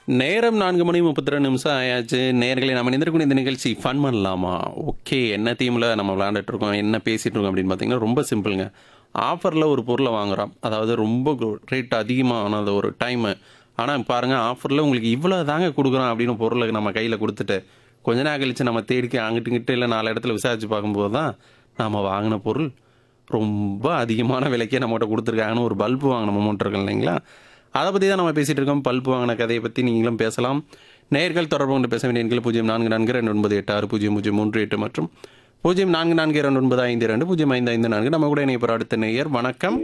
நேரம் நான்கு மணி முப்பத்தி ரெண்டு நிமிஷம் ஆயாச்சு நேர்களை நம்ம நிந்திருக்கணும் இந்த நிகழ்ச்சி ஃபன் பண்ணலாமா ஓகே என்ன தீமில் நம்ம விளையாண்டுட்டு இருக்கோம் என்ன பேசிகிட்டு இருக்கோம் அப்படின்னு பார்த்தீங்கன்னா ரொம்ப சிம்பிளுங்க ஆஃபரில் ஒரு பொருளை வாங்குறோம் அதாவது ரொம்ப ரேட் அதிகமானது ஒரு டைமு ஆனால் பாருங்கள் ஆஃபரில் உங்களுக்கு இவ்வளோ தாங்க கொடுக்குறோம் அப்படின்னு பொருளை நம்ம கையில் கொடுத்துட்டு கொஞ்ச நேரம் கழித்து நம்ம தேடிக்க அங்கிட்டு இங்கிட்டு இல்லை நாலு இடத்துல விசாரித்து பார்க்கும்போது தான் நம்ம வாங்கின பொருள் ரொம்ப அதிகமான விலைக்கே நம்மகிட்ட கொடுத்துருக்காங்கன்னு ஒரு பல்பு வாங்கின மொமெண்ட் இருக்கு இல்லைங்களா அதை பற்றி தான் நம்ம பேசிகிட்டு இருக்கோம் பல்பு வாங்கின கதையை பற்றி நீங்களும் பேசலாம் நேர்கள் தொடர்பு கொண்டு பேச வேண்டிய எண்கள் பூஜ்ஜியம் நான்கு நான்கு ரெண்டு ஒன்பது எட்டு ஆறு பூஜ்ஜியம் பூஜ்ஜியம் மூன்று எட்டு மற்றும் பூஜ்ஜியம் நான்கு நான்கு இரண்டு ஒன்பது ஐந்து ரெண்டு பூஜ்ஜியம் ஐந்து ஐந்து நான்கு நம்ம கூட இணைய அடுத்த நேயர் வணக்கம்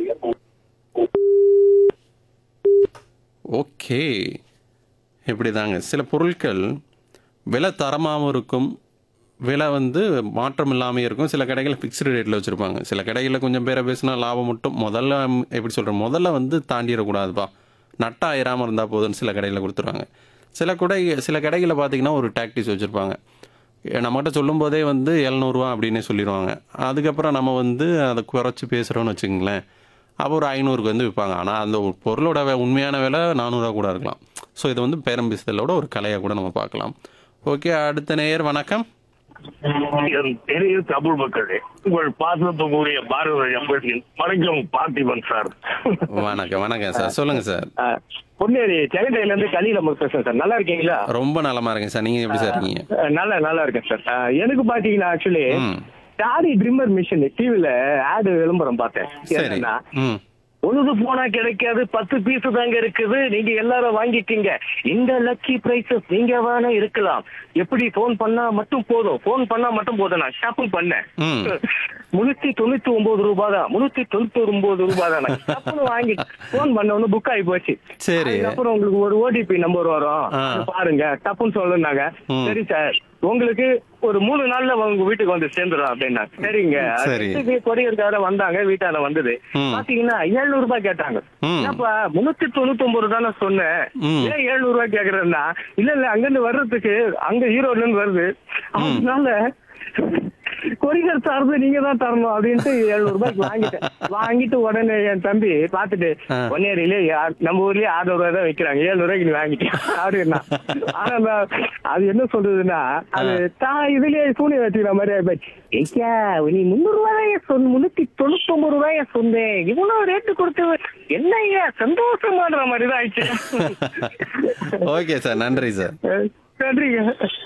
ஓகே இப்படி தாங்க சில பொருட்கள் விலை தரமாகவும் இருக்கும் விலை வந்து மாற்றம் இல்லாமல் இருக்கும் சில கடைகள் ஃபிக்ஸ்டு ரேட்டில் வச்சுருப்பாங்க சில கடைகளில் கொஞ்சம் பேரை பேசினா லாபம் மட்டும் முதல்ல ம், எப்படி சொல்கிறேன் முதல்ல வந்து தாண்டிடக்கூடாதுப்பா நட்டா ஆயிராமல் இருந்தால் போதும்னு சில கடையில் கொடுத்துருவாங்க சில கடை சில கடைகளில் பார்த்தீங்கன்னா ஒரு டாக்டிஸ் வச்சுருப்பாங்க நம்மகிட்ட சொல்லும்போதே வந்து எழுநூறுவா அப்படின்னே சொல்லிடுவாங்க அதுக்கப்புறம் நம்ம வந்து அதை குறைச்சி பேசுகிறோன்னு வச்சுங்களேன் அப்போ ஒரு ஐநூறுக்கு வந்து விற்பாங்க ஆனால் அந்த ஒரு பொருளோட வே- உண்மையான விலை நானூறுரூவா கூட இருக்கலாம் ஸோ இது வந்து பேரம் பேசுதலோட ஒரு கலையாக கூட நம்ம பார்க்கலாம் ஓகே அடுத்த நேயர் வணக்கம் என் பெரிய தமிழ் மக்களே உங்கள் பாசத்துக்குரிய பாரத எம்பதியின் வணக்கம் பார்த்திபன் சார் வணக்கம் வணக்கம் சார் சொல்லுங்கள் சார் அஹ், பொன்னேரி செங்கடையில இருந்து கலியில பேசுறேன் சார் நல்லா இருக்கீங்களா ரொம்ப நலமா இருக்கேன் சார் நீங்கள் எப்படி சார் இருக்கீங்க அஹ், நல்லா நல்லா இருக்கேன் சார் அஹ், எனக்கு பாத்தீங்கன்னா ஆக்சுவலி ம் டாடி ட்ரிம்மர் மிஷின் டிவில ஆடு விளம்பரம் பார்த்தேன் சரி என்னன்னா ம் பொழுது போனா கிடைக்காது பத்து பீஸ் தாங்க இருக்குது நீங்க எல்லாரும் வாங்கிட்டீங்க இந்த லக்கி பிரைசஸ் நீங்க வேணா இருக்கலாம் எப்படி போன் பண்ணா மட்டும் போதும் போன் பண்ணா மட்டும் போதும் நான் ஷாப்பிங் பண்ணேன் ம். முன்னூத்தி தொண்ணூத்தி ஒன்பது ரூபாய் தான் முன்னூத்தி தொண்ணூத்தி ஒன்பது ரூபாய் தான் நான் டப்புனு வாங்கி போன் பண்ண உடனே புக் ஆகி போச்சு சரி அதுக்கப்புறம் உங்களுக்கு ஒரு ஓடிபி நம்பர் வரும் ஆ. அது பாருங்க டப்புன்னு சொல்லுனாங்க ம். சரி சார் உங்களுக்கு ஒரு மூணு நாள்ல உங்க வீட்டுக்கு வந்து சேர்ந்துடும் அப்படின்னா சரிங்க சரி. கொரியர்கார வந்தாங்க வீட்டால வந்தது ம். பாத்தீங்கன்னா ஏழ்நூறு ரூபாய் கேட்டாங்க ம். ஏப்பா முன்னூத்தி தொண்ணூத்தி ஒன்பது தானே சொன்னேன் ம். ஏன் ஏழ்நூறு ரூபாய் கேக்குறேன்னா இல்ல இல்ல அங்க இருந்து வர்றதுக்கு அங்க ஈரோட்ல இருந்து வருது அதனால கொரியர் சார்பு நீங்க தான் தரணும் அப்படின்ட்டு எழுநூறு ரூபாய்க்கு வாங்கிட்டேன் வாங்கிட்டு உடனே என் தம்பி பாத்துட்டு ஆ. பொன்னேரியிலே நம்ம ஊர்லயே ஆறு ரூபாய் தான் வைக்கிறாங்க ஏழு ரூபாய்க்கு நீ வாங்கிட்டேன் அப்படின்னா ஆனா நான் அது என்ன சொல்றதுன்னா அது தான் இதுலயே சூனியம் வச்சுக்கிற மாதிரி ஆயிப்போச்சு ஐயா நீ முந்நூறு ரூபாய சொன்ன முன்னூத்தி தொண்ணூத்தி ஒன்பது ரூபாய சொன்னேன் இவ்வளவு ரேட்டு கொடுத்து என்ன ஐயா சந்தோஷமாடுற மாதிரி தான் ஆயிடுச்சு ஓகே சார் நன்றி சார் நன்றிங்க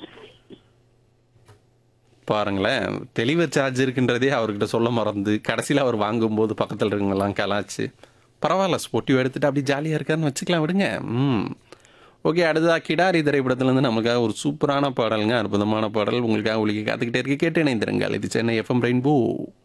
பாருங்களேன் தெளிவு சார்ஜ் இருக்குன்றதே அவர்கிட்ட சொல்ல மறந்து கடைசியில் அவர் வாங்கும்போது பக்கத்தில் இருக்கவங்கலாம் கலாச்சு பரவாயில்ல ஸ்போர்ட்டிவ் எடுத்துட்டு அப்படி ஜாலியாக இருக்காருன்னு வச்சுக்கலாம் விடுங்க ம் ஓகே அடுத்ததா கிடாரி திரைப்படத்துலேருந்து நமக்காக ஒரு சூப்பரான பாடலுங்க அற்புதமான பாடல் உங்களுக்காக ஒழிக்க காத்துக்கிட்டே இருக்கு கேட்டு இணைந்திருங்கள் இது சென்னை எஃப்எம் ரெயின்போ